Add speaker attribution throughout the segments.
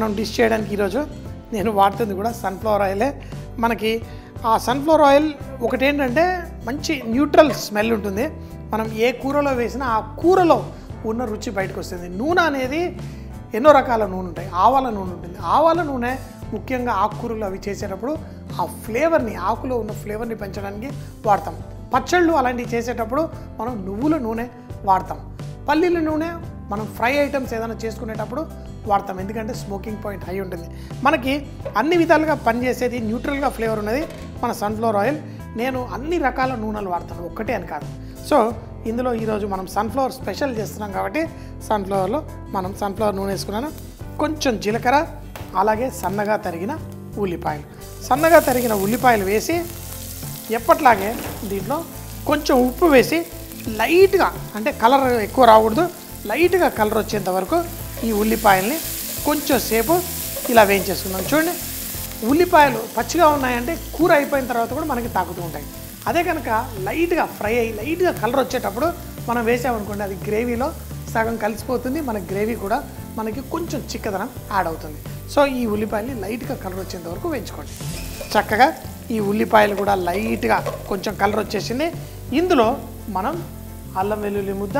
Speaker 1: మనం డిష్ చేయడానికి ఈరోజు నేను వాడుతుంది కూడా సన్ఫ్లవర్ ఆయిలే మనకి ఆ సన్ఫ్లవర్ ఆయిల్ ఒకటి ఏంటంటే మంచి న్యూట్రల్ స్మెల్ ఉంటుంది మనం ఏ కూరలో వేసినా ఆ కూరలో ఉన్న రుచి బయటకు వస్తుంది నూనె అనేది ఎన్నో రకాల నూనె ఉంటాయి ఆవాల నూనె ఉంటుంది ఆవాల నూనె ముఖ్యంగా ఆకుకూరలు అవి చేసేటప్పుడు ఆ ఫ్లేవర్ని ఆకులో ఉన్న ఫ్లేవర్ని పెంచడానికి వాడతాం పచ్చళ్ళు అలాంటివి చేసేటప్పుడు మనం నువ్వుల నూనె వాడతాం పల్లీల నూనె మనం ఫ్రై ఐటమ్స్ ఏదైనా చేసుకునేటప్పుడు వాడతాం ఎందుకంటే స్మోకింగ్ పాయింట్ హై ఉంటుంది మనకి అన్ని విధాలుగా పనిచేసేది న్యూట్రల్గా ఫ్లేవర్ ఉన్నది మన సన్ఫ్లవర్ ఆయిల్ నేను అన్ని రకాల నూనెలు వాడతాను ఒక్కటే అని కాదు సో ఇందులో ఈరోజు మనం సన్ఫ్లవర్ స్పెషల్ చేస్తున్నాం కాబట్టి సన్ఫ్లవర్లో మనం సన్ఫ్లవర్ నూనె వేసుకున్నాను కొంచెం జీలకర్ర అలాగే సన్నగా తరిగిన ఉల్లిపాయలు సన్నగా తరిగిన ఉల్లిపాయలు వేసి ఎప్పట్లాగే దీంట్లో కొంచెం ఉప్పు వేసి లైట్గా అంటే కలర్ ఎక్కువ రాకూడదు లైట్గా కలర్ వచ్చేంత వరకు ఈ ఉల్లిపాయల్ని కొంచెం సేపు ఇలా వేయించేసుకున్నాం చూడండి ఉల్లిపాయలు పచ్చిగా ఉన్నాయంటే కూర అయిపోయిన తర్వాత కూడా మనకి తాకుతూ ఉంటాయి అదే కనుక లైట్గా ఫ్రై అయ్యి లైట్గా కలర్ వచ్చేటప్పుడు మనం వేసామనుకోండి అది గ్రేవీలో సగం కలిసిపోతుంది మన గ్రేవీ కూడా మనకి కొంచెం చిక్కదనం యాడ్ అవుతుంది సో ఈ ఉల్లిపాయల్ని లైట్గా కలర్ వచ్చేంత వరకు వేయించుకోండి చక్కగా ఈ ఉల్లిపాయలు కూడా లైట్గా కొంచెం కలర్ వచ్చేసింది ఇందులో మనం అల్లం వెల్లుల్లి ముద్ద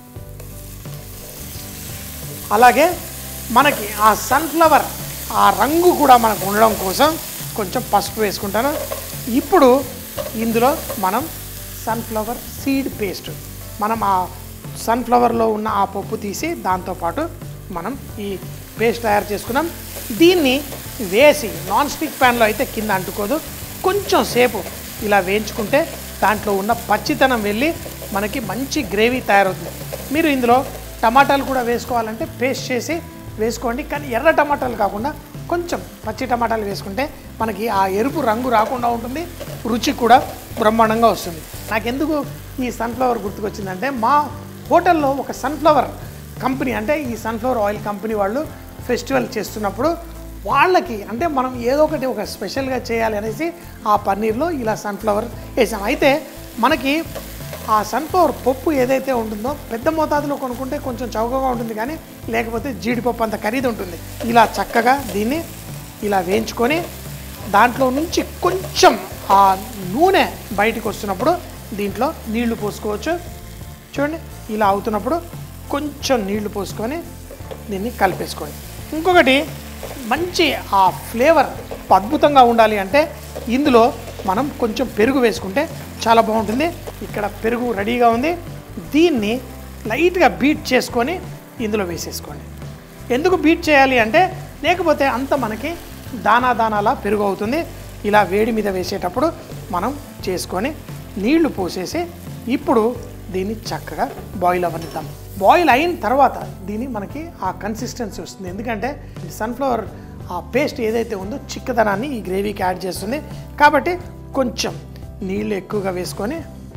Speaker 1: అలాగే మనకి ఆ సన్ఫ్లవర్ ఆ రంగు కూడా మనకు ఉండడం కోసం కొంచెం పసుపు వేసుకుంటాను ఇప్పుడు ఇందులో మనం సన్ఫ్లవర్ సీడ్ పేస్ట్ మనం ఆ సన్ఫ్లవర్లో ఉన్న ఆ పప్పు తీసి దాంతోపాటు మనం ఈ పేస్ట్ తయారు చేసుకున్నాం దీన్ని వేసి నాన్ స్టిక్ ప్యాన్లో అయితే కింద అంటుకోదు కొంచెం సేపు ఇలా వేయించుకుంటే దాంట్లో ఉన్న పచ్చితనం వెళ్ళి మనకి మంచి గ్రేవీ తయారవుతుంది మీరు ఇందులో టమాటాలు కూడా వేసుకోవాలంటే పేస్ట్ చేసి వేసుకోండి కానీ ఎర్ర టమాటాలు కాకుండా కొంచెం పచ్చి టమాటాలు వేసుకుంటే మనకి ఆ ఎరుపు రంగు రాకుండా ఉంటుంది రుచి కూడా బ్రహ్మాండంగా వస్తుంది నాకెందుకు ఈ సన్ఫ్లవర్ గుర్తుకొచ్చిందంటే మా హోటల్లో ఒక సన్ఫ్లవర్ కంపెనీ అంటే ఈ సన్ఫ్లవర్ ఆయిల్ కంపెనీ వాళ్ళు ఫెస్టివల్ చేస్తున్నప్పుడు వాళ్ళకి అంటే మనం ఏదో ఒకటి ఒక స్పెషల్గా చేయాలి అనేసి ఆ పన్నీర్లో ఇలా సన్ఫ్లవర్ వేసాం అయితే మనకి ఆ సన్ఫ్లవర్ పప్పు ఏదైతే ఉంటుందో పెద్ద మోతాదులో కొనుక్కుంటే కొంచెం చౌకగా ఉంటుంది కానీ లేకపోతే జీడిపప్పు అంత ఖరీదు ఉంటుంది ఇలా చక్కగా దీన్ని ఇలా వేయించుకొని దాంట్లో నుంచి కొంచెం ఆ నూనె బయటికి వస్తున్నప్పుడు దీంట్లో నీళ్లు పోసుకోవచ్చు చూడండి ఇలా అవుతున్నప్పుడు కొంచెం నీళ్లు పోసుకొని దీన్ని కలిపేసుకోండి ఇంకొకటి మంచి ఆ ఫ్లేవర్ అద్భుతంగా ఉండాలి అంటే ఇందులో మనం కొంచెం పెరుగు వేసుకుంటే చాలా బాగుంటుంది ఇక్కడ పెరుగు రెడీగా ఉంది దీన్ని లైట్గా బీట్ చేసుకొని ఇందులో వేసేసుకోండి ఎందుకు బీట్ చేయాలి అంటే లేకపోతే అంత మనకి దానా దానాలా పెరుగు అవుతుంది ఇలా వేడి మీద వేసేటప్పుడు మనం చేసుకొని నీళ్లు పోసేసి ఇప్పుడు దీన్ని చక్కగా బాయిల్ అవ్వనిద్దాం బాయిల్ అయిన తర్వాత దీన్ని మనకి ఆ కన్సిస్టెన్సీ వస్తుంది ఎందుకంటే సన్ఫ్లవర్ ఆ పేస్ట్ ఏదైతే ఉందో చిక్కదనాన్ని ఈ గ్రేవీకి యాడ్ చేస్తుంది కాబట్టి కొంచెం నీళ్ళు ఎక్కువగా వేసుకొని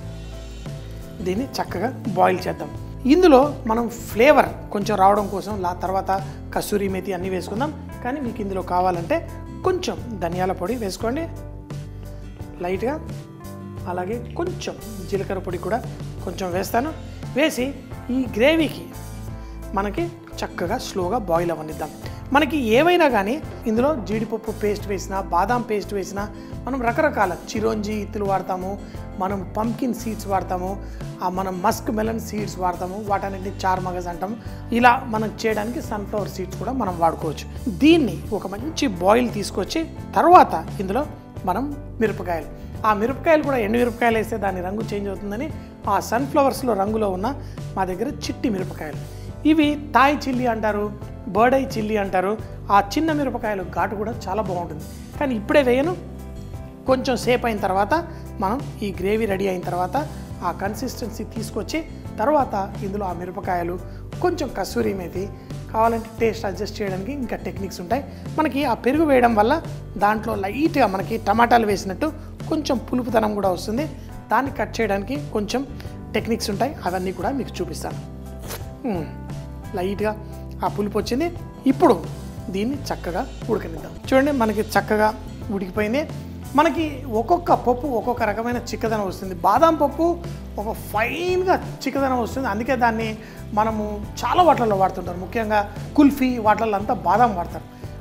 Speaker 1: దీన్ని చక్కగా బాయిల్ చేద్దాం ఇందులో మనం ఫ్లేవర్ కొంచెం రావడం కోసం లా తర్వాత కసూరి మేతి అన్నీ వేసుకుందాం కానీ మీకు ఇందులో కావాలంటే కొంచెం ధనియాల పొడి వేసుకోండి లైట్గా అలాగే కొంచెం జీలకర్ర పొడి కూడా కొంచెం వేస్తాను వేసి ఈ గ్రేవీకి మనకి చక్కగా స్లోగా బాయిల్ అవ్వనిద్దాం మనకి ఏవైనా కానీ ఇందులో జీడిపప్పు పేస్ట్ వేసినా బాదాం పేస్ట్ వేసినా మనం రకరకాల చిరోంజి ఇత్తులు వాడతాము మనం పంకిన్ సీడ్స్ వాడతాము ఆ మనం మస్క్ మెలన్ సీడ్స్ వాడతాము వాటన్నిటిని చార్ మగజ్ అంటాము ఇలా మనం చేయడానికి సన్ఫ్లవర్ సీడ్స్ కూడా మనం వాడుకోవచ్చు దీన్ని ఒక మంచి బాయిల్ తీసుకొచ్చి తర్వాత ఇందులో మనం మిరపకాయలు ఆ మిరపకాయలు కూడా ఎండు మిరపకాయలు వేస్తే దాని రంగు చేంజ్ అవుతుందని ఆ సన్ఫ్లవర్స్లో రంగులో ఉన్న మా దగ్గర చిట్టి మిరపకాయలు ఇవి తాయ్ చిల్లీ అంటారు బర్డ్ ఐ చిల్లీ అంటారు ఆ చిన్న మిరపకాయలు ఘాటు కూడా చాలా బాగుంటుంది కానీ ఇప్పుడే వేయను కొంచెం సేపు అయిన తర్వాత మనం ఈ గ్రేవీ రెడీ అయిన తర్వాత ఆ కన్సిస్టెన్సీ తీసుకొచ్చి తర్వాత ఇందులో ఆ మిరపకాయలు కొంచెం కసూరి మేతి కావాలంటే టేస్ట్ అడ్జస్ట్ చేయడానికి ఇంకా టెక్నిక్స్ ఉంటాయి మనకి ఆ పెరుగు వేయడం వల్ల దాంట్లో లైట్గా మనకి టమాటాలు వేసినట్టు కొంచెం పులుపుతనం కూడా వస్తుంది దాన్ని కట్ చేయడానికి కొంచెం టెక్నిక్స్ ఉంటాయి అవన్నీ కూడా మీకు చూపిస్తాను మ్మ్. లైట్గా ఆ పులుపు వచ్చింది ఇప్పుడు దీన్ని చక్కగా ఉడకనిద్దాం చూడండి మనకి చక్కగా ఉడికిపోయింది మనకి ఒక్కొక్క పప్పు ఒక్కొక్క రకమైన చిక్కదనం వస్తుంది బాదాం పప్పు ఒక ఫైన్గా చిక్కదనం వస్తుంది అందుకే దాన్ని మనము చాలా వాటిల్లో వాడుతుంటారు ముఖ్యంగా కుల్ఫీ వాటిల్లో అంతా బాదాం వాడతారు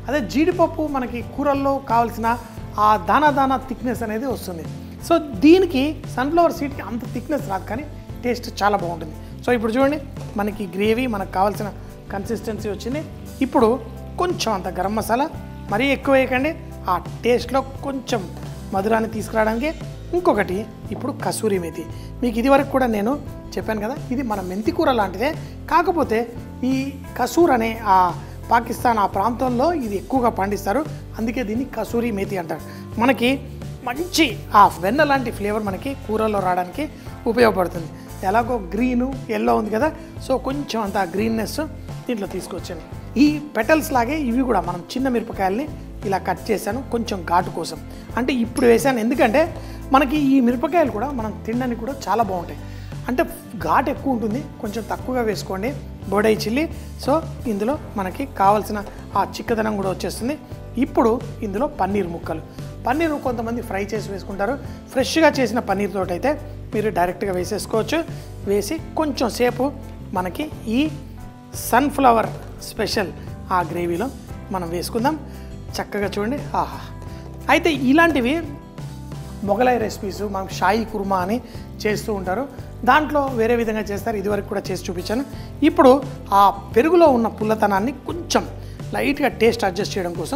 Speaker 1: అదే జీడిపప్పు మనకి కూరల్లో కావాల్సిన ఆ దానా దానా థిక్నెస్ అనేది వస్తుంది సో దీనికి సన్ఫ్లవర్ సీడ్కి అంత థిక్నెస్ రాదు కానీ టేస్ట్ చాలా బాగుంటుంది సో ఇప్పుడు చూడండి మనకి గ్రేవీ మనకు కావాల్సిన కన్సిస్టెన్సీ వచ్చింది ఇప్పుడు కొంచెం అంత గరం మసాలా మరీ ఎక్కువ వేయకండి ఆ టేస్ట్లో కొంచెం మధురాన్ని తీసుకురావడానికి ఇంకొకటి ఇప్పుడు కసూరి మేతి మీకు ఇదివరకు కూడా నేను చెప్పాను కదా ఇది మన మెంతి కూర లాంటిదే కాకపోతే ఈ కసూర్ అనే ఆ పాకిస్తాన్ ఆ ప్రాంతంలో ఇది ఎక్కువగా పండిస్తారు అందుకే దీన్ని కసూరి మేతి అంటారు మనకి మంచి ఆ వెన్న లాంటి ఫ్లేవర్ మనకి కూరల్లో రావడానికి ఉపయోగపడుతుంది ఎలాగో గ్రీను ఎల్లో ఉంది కదా సో కొంచెం అంత గ్రీన్నెస్ దీంట్లో తీసుకొచ్చాను ఈ పెటల్స్ లాగే ఇవి కూడా మనం చిన్న మిరపకాయల్ని ఇలా కట్ చేశాను కొంచెం ఘాటు కోసం అంటే ఇప్పుడు వేసాను ఎందుకంటే మనకి ఈ మిరపకాయలు కూడా మనం తినడానికి కూడా చాలా బాగుంటాయి అంటే ఘాట్ ఎక్కువ ఉంటుంది కొంచెం తక్కువగా వేసుకోండి బోడై చిల్లీ సో ఇందులో మనకి కావాల్సిన ఆ చిక్కదనం కూడా వచ్చేస్తుంది ఇప్పుడు ఇందులో పన్నీర్ ముక్కలు పన్నీరు కొంతమంది ఫ్రై చేసి వేసుకుంటారు ఫ్రెష్గా చేసిన పన్నీర్ తోటి అయితే మీరు డైరెక్ట్గా వేసేసుకోవచ్చు వేసి కొంచెం సేపు మనకి ఈ సన్ఫ్లవర్ స్పెషల్ ఆ గ్రేవీలో మనం వేసుకుందాం చక్కగా చూడండి ఆహా అయితే ఇలాంటివి మొగలై రెసిపీస్ మనం షాయి కుర్మా అని చేస్తూ ఉంటారు దాంట్లో వేరే విధంగా చేస్తారు ఇదివరకు కూడా చేసి చూపించాను ఇప్పుడు ఆ పెరుగులో ఉన్న పుల్లతనాన్ని కొంచెం లైట్గా టేస్ట్ అడ్జస్ట్ చేయడం కోసం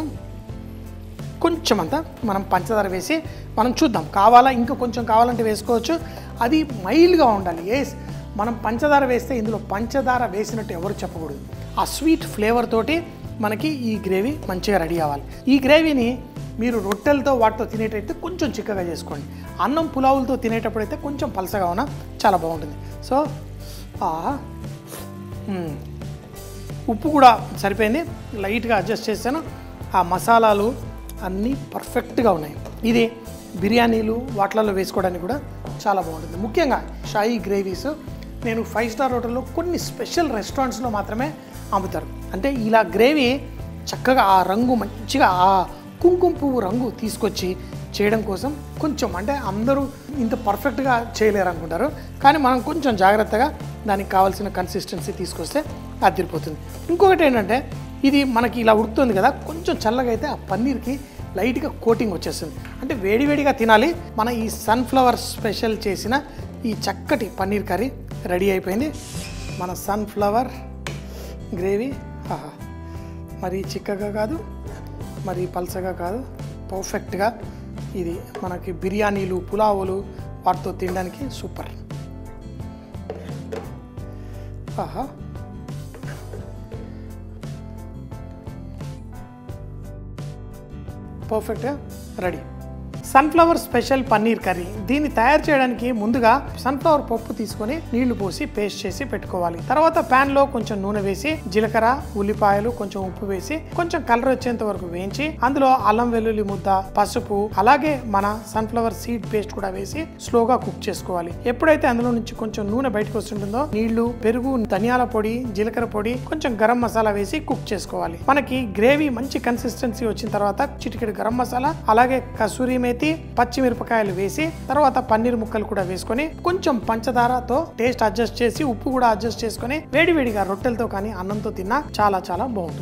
Speaker 1: కొంచెం అంతా మనం పంచదార వేసి మనం చూద్దాం కావాలా ఇంకా కొంచెం కావాలంటే వేసుకోవచ్చు అది మైల్డ్గా ఉండాలి ఏ మనం పంచదార వేస్తే ఇందులో పంచదార వేసినట్టు ఎవరు చెప్పకూడదు ఆ స్వీట్ ఫ్లేవర్ తోటి మనకి ఈ గ్రేవీ మంచిగా రెడీ అవ్వాలి ఈ గ్రేవీని మీరు రొట్టెలతో వాటితో తినేటైతే కొంచెం చిక్కగా చేసుకోండి అన్నం పులావులతో తినేటప్పుడు అయితే కొంచెం పలసగా ఉన్నా చాలా బాగుంటుంది సో ఆ, మ్మ్. ఉప్పు కూడా సరిపోయింది లైట్గా అడ్జస్ట్ చేశాను ఆ మసాలాలు అన్నీ పర్ఫెక్ట్గా ఉన్నాయి ఇది బిర్యానీలు వాటిలలో వేసుకోవడానికి కూడా చాలా బాగుంటుంది ముఖ్యంగా షాయి గ్రేవీస్ నేను ఫైవ్ స్టార్ హోటల్లో కొన్ని స్పెషల్ రెస్టారెంట్స్లో మాత్రమే అమ్ముతారు అంటే ఇలా గ్రేవీ చక్కగా ఆ రంగు మంచిగా ఆ కుంకుమ పువ్వు రంగు తీసుకొచ్చి చేయడం కోసం కొంచెం అంటే అందరూ ఇంత పర్ఫెక్ట్గా చేయలేరు అనుకుంటారు కానీ మనం కొంచెం జాగ్రత్తగా దానికి కావాల్సిన కన్సిస్టెన్సీ తీసుకొస్తే అదిరిపోతుంది ఇంకొకటి ఏంటంటే ఇది మనకి ఇలా ఉడుకుతుంది కదా కొంచెం చల్లగా అయితే ఆ పన్నీర్కి లైట్గా కోటింగ్ వచ్చేస్తుంది అంటే వేడివేడిగా తినాలి మన ఈ సన్ఫ్లవర్ స్పెషల్ చేసిన ఈ చక్కటి పన్నీర్ కర్రీ రెడీ అయిపోయింది మన సన్ఫ్లవర్ గ్రేవీ ఆహా మరి చిక్కగా కాదు మరి పల్చగా కాదు పర్ఫెక్ట్గా ఇది మనకి బిర్యానీలు పులావులు వాటితో తినడానికి సూపర్ ఆహా పర్ఫెక్ట్గా ready sunflower special paneer curry దీన్ని తయారు చేయడానికి ముందుగా సన్ఫ్లవర్ పప్పు తీసుకొని నీళ్లు పోసి పేస్ట్ చేసి పెట్టుకోవాలి తర్వాత పాన్ లో కొంచెం నూనె వేసి జీలకర్ర ఉల్లిపాయలు కొంచెం ఉప్పు వేసి కొంచెం కలర్ వచ్చేంత వరకు వేయించి అందులో అల్లం వెల్లుల్లి ముద్ద పసుపు అలాగే మన సన్ఫ్లవర్ సీడ్ పేస్ట్ కూడా వేసి స్లోగా కుక్ చేసుకోవాలి ఎప్పుడైతే అందులో నుంచి కొంచెం నూనె బయటకు వస్తుంటుందో నీళ్లు పెరుగు ధనియాల పొడి జీలకర్ర పొడి కొంచెం గరం మసాలా వేసి కుక్ చేసుకోవాలి మనకి గ్రేవీ మంచి కన్సిస్టెన్సీ వచ్చిన తర్వాత చిటికెడు గరం మసాలా అలాగే కసూరి మేతి పచ్చిమిరపకాయలు వేసి తర్వాత పన్నీర్ ముక్కలు కూడా వేసుకొని కొంచెం పంచదారతో టేస్ట్ అడ్జస్ట్ చేసి ఉప్పు కూడా అడ్జస్ట్ చేసుకొని వేడివేడిగా రొట్టెలతో కానీ అన్నంతో తిన్నా చాలా చాలా బాగుంటుంది